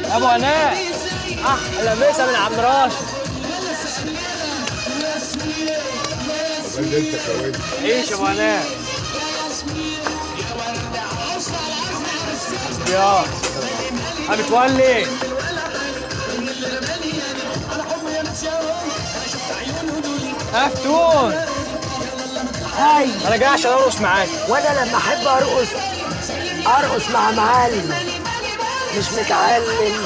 ابو هناء احلى مسا من عم راشد اللي انت كويس عيش يا ابو هناء يا متولي افتون هاي انا جاي عشان ارقص معاك وانا لما احب ارقص ارقص مع معلم مش متعلم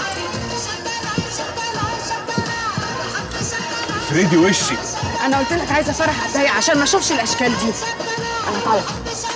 فريدي وشي انا قلت لك عايزه فرح اتضايق عشان ما اشوفش الاشكال دي انا طالعه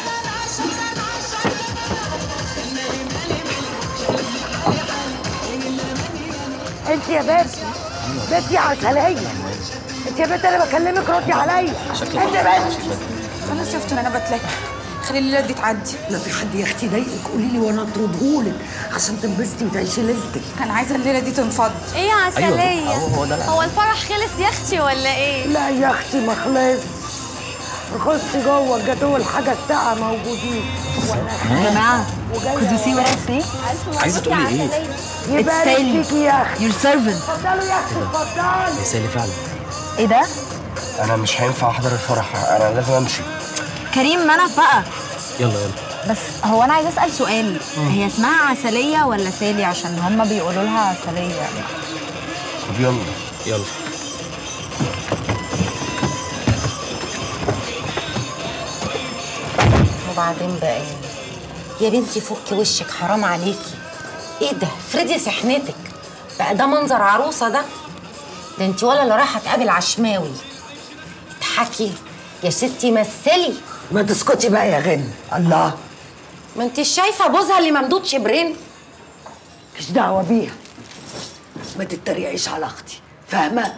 انت يا بنت بنت يا عسلية انت يا بنت انا بكلمك ردي عليا انت يا بنت خلاص يا افتون انا بتلك خلي الليله دي تعدي لو في حد يا اختي يضايقك قولي لي وانا اطردهولك عشان تنبسطي وتعيشي ليلتك انا عايزه الليله دي تنفض ايه يا عسلية أيوة، هو- هو ده. هو الفرح خلص يا اختي ولا ايه لا يا اختي ما خلص خشي جوه الجاتوه والحاجه الساقعه موجودين يا جماعه could you see what I say عايزه تقولي إيه؟ يبارك سالي. فيكي يا اختي your servant اتفضلوا يا اختي اتفضلي سالي فعلا ايه ده انا مش هينفع احضر الفرح انا لازم امشي كريم منف بقى يلا يلا بس هو انا عايزه اسال سؤال هي اسمها عسليه ولا سالي عشان هما بيقولوا لها عسليه طب يلا يلا وبعدين بقى ايه يا بنتي فكي وشك حرام عليكي ايه ده فريدي سحنتك بقى ده منظر عروسه ده ده انت ولا اللي رايحه تقابل عشماوي اضحكي يا ستي مثلي ما تسكتي بقى يا غن الله ما انت شايفه بوزها اللي ممدود شبرين مش دعوه بيها ما تتريقيش على اختي فاهمه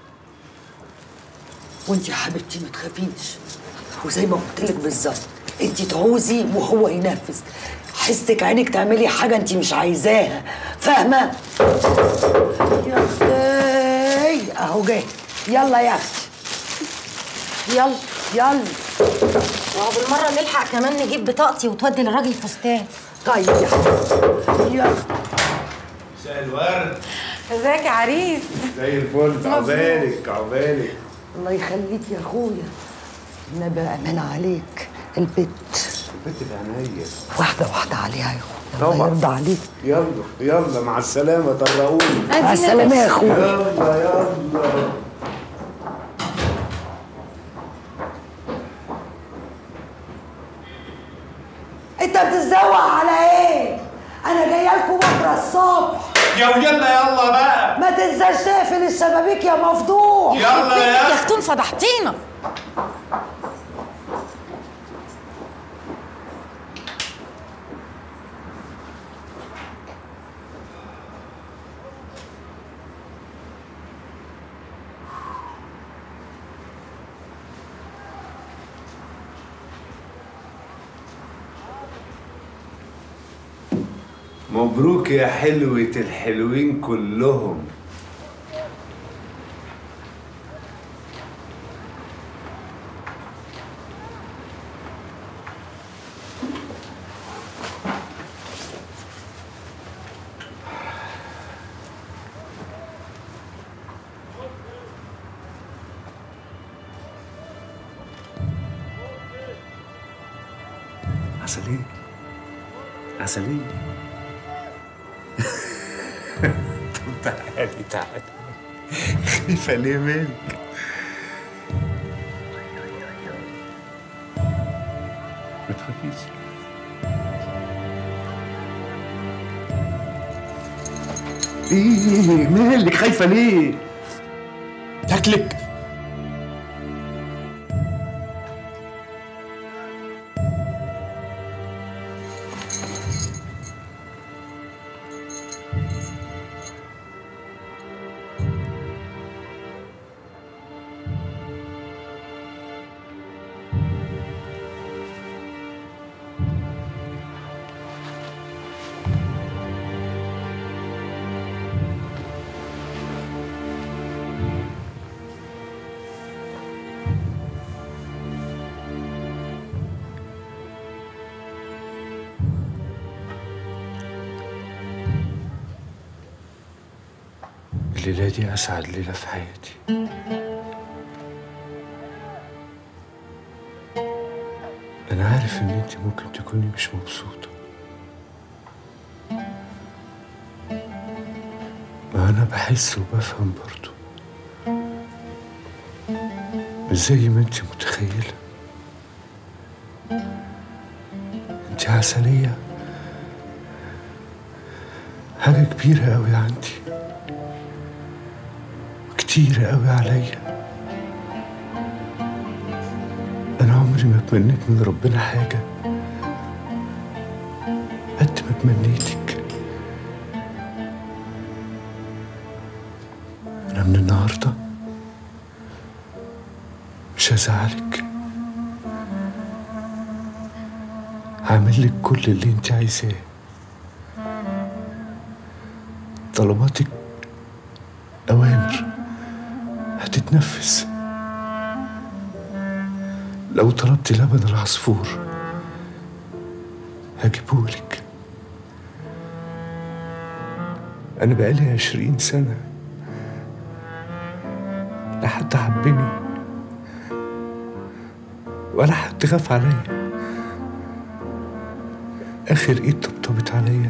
وانت يا حبيبتي ما تخافيش وزي ما قلت لك بالظبط انت تعوزي وهو ينفذ حسك عينك تعملي حاجه انت مش عايزاها فاهمه يا اختي اهو جه يلا يا اختي يلا يلا وهو بالمره نلحق كمان نجيب بطاقتي وتودي للراجل الفستان طيب يا حبيبتي يلا مساء الورد ازيك يا عريس زي الفل عقبالك عقبالك الله يخليك يا اخويا النبي امان عليك البت بنت في عينيا واحده واحده عليها يا اخويا الله طبعا. يرضى عليك يلا يلا مع السلامة طرقوني مع السلامه يا اخويا يلا يلا انت بتتزوق على ايه انا جايه لكم بكره الصبح يا ويلا يلا بقى ما تنساش تقفل الشبابيك يا مفضوح يلا يا يا اختون فضحتينا مبروك يا حلوة الحلوين كلهم عسلية عسلية طب تعالي تعالي خايفة ليه منك ما تخافيش ايه مالك خايفة ليه؟ تاكلك الليلة دي أسعد ليلة في حياتي أنا عارف إن أنت ممكن تكوني مش مبسوطة ما أنا بحس وبفهم برضو مش زي ما أنت متخيلة أنت عسلية حاجة كبيرة أوي عندي كتير أوي عليا أنا عمري ما تمنيت من ربنا حاجة قد ما تمنيتك أنا من النهاردة مش هزعلك هعمل لك كل اللي انت عايزاه طلباتك أوامر هتتنفذ لو طلبت لبن العصفور هجيبهولك أنا بقالي عشرين سنة لا حد حبني ولا حد خاف عليا آخر إيد طبطبت عليا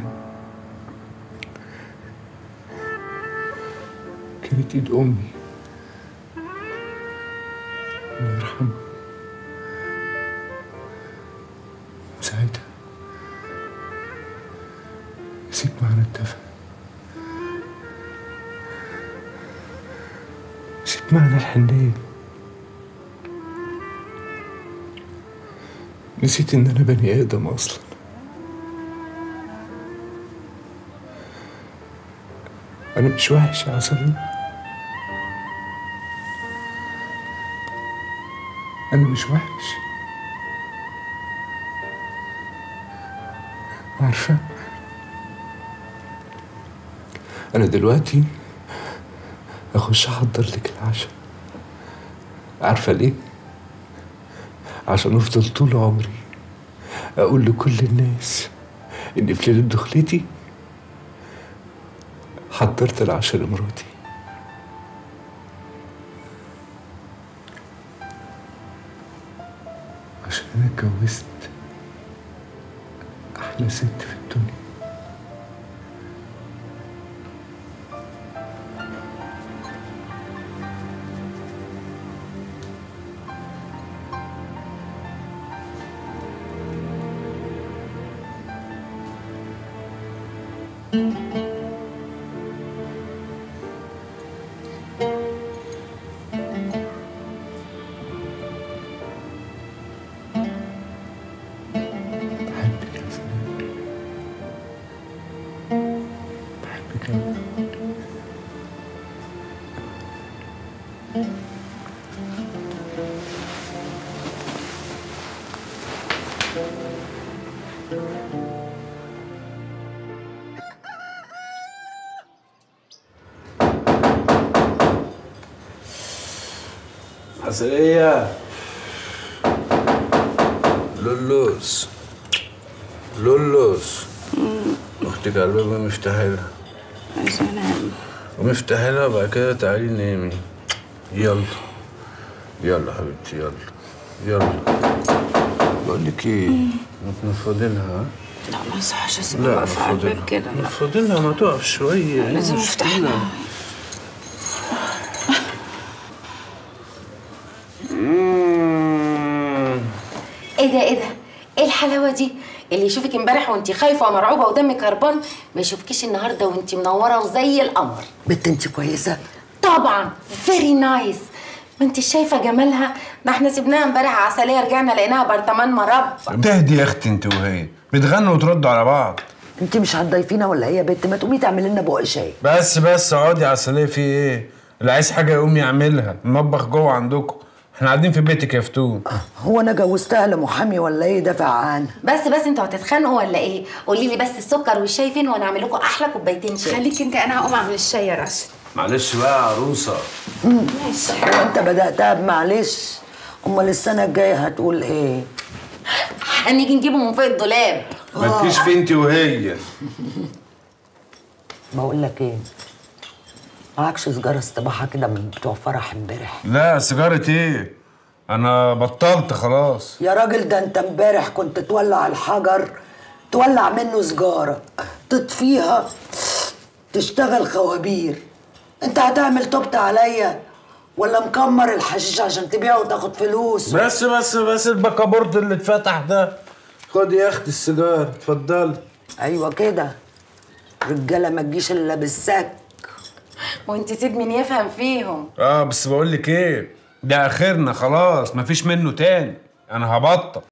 كانت إيد أمي الله يرحمها ساعتها نسيت معنى الدفى نسيت معنى الحنية نسيت إن أنا بني آدم أصلا أنا مش وحش يا عسلية أنا مش وحش عارفة أنا دلوقتي أخش أحضر لك العشاء عارفة ليه؟ عشان أفضل طول عمري أقول لكل الناس إن في ليلة دخلتي حضرت العشاء لمراتي عشان أنا اتجوزت أحلى ست في الدنيا بحبك يا سلام بحبك أوي عسلية لولوس لولوس اختك على الباب مفتاحها لها يا سلام ومفتاحها لها وبعد كده تعالي نامي يلا يلا حبيبتي يلا يلا بقول لك ايه ما تنفضينها ها؟ لا ما يصحش اسيبها لا واقفه على الباب نفضينها كده لا نفضينها ما تقف شوية إيه لازم المشكلة؟ افتح لها مم. ايه ده ايه ده ايه الحلاوه دي اللي يشوفك امبارح وانت خايفه ومرعوبه ودمك هربان ما يشوفكيش النهارده وانت منوره وزي القمر بنت انت كويسه طبعا فيري نايس ما انت شايفه جمالها ده احنا سيبناها امبارح عسليه رجعنا لقيناها برطمان مربى تهدي يا اختي انت وهي بتغنوا وتردوا على بعض انت مش هتضيفينا ولا هي يا بنت ما تقومي تعملي لنا بق شاي بس بس اقعدي عسلية في ايه اللي عايز حاجة يقوم يعملها المطبخ جوه عندكم احنا قاعدين في بيتك يا فتون هو انا جوزتها لمحامي ولا ايه دافع عنها بس بس انتوا هتتخانقوا ولا ايه قولي لي بس السكر والشاي فين وانا اعمل لكم احلى كوبايتين شاي خليك انت انا هقوم اعمل الشاي يا راشد معلش بقى يا عروسة هو انت بدأتها بمعلش امال السنه الجايه هتقول ايه هنيجي نجيبه من فوق الدولاب ما تجيش في انت وهي بقول لك ايه معكش سجاره استباحه كده من بتوع فرح امبارح لا سيجاره ايه انا بطلت خلاص يا راجل ده انت امبارح كنت تولع الحجر تولع منه سجاره تطفيها تشتغل خوابير انت هتعمل توبت عليا ولا مكمر الحشيش عشان تبيعه وتاخد فلوس بس بس بس البكابورت اللي اتفتح ده خد يا اختي السيجاره اتفضلي ايوه كده رجاله ما تجيش الا بالسك وانت سيب مين يفهم فيهم اه بس بقول لك ايه ده اخرنا خلاص مفيش منه تاني انا هبطل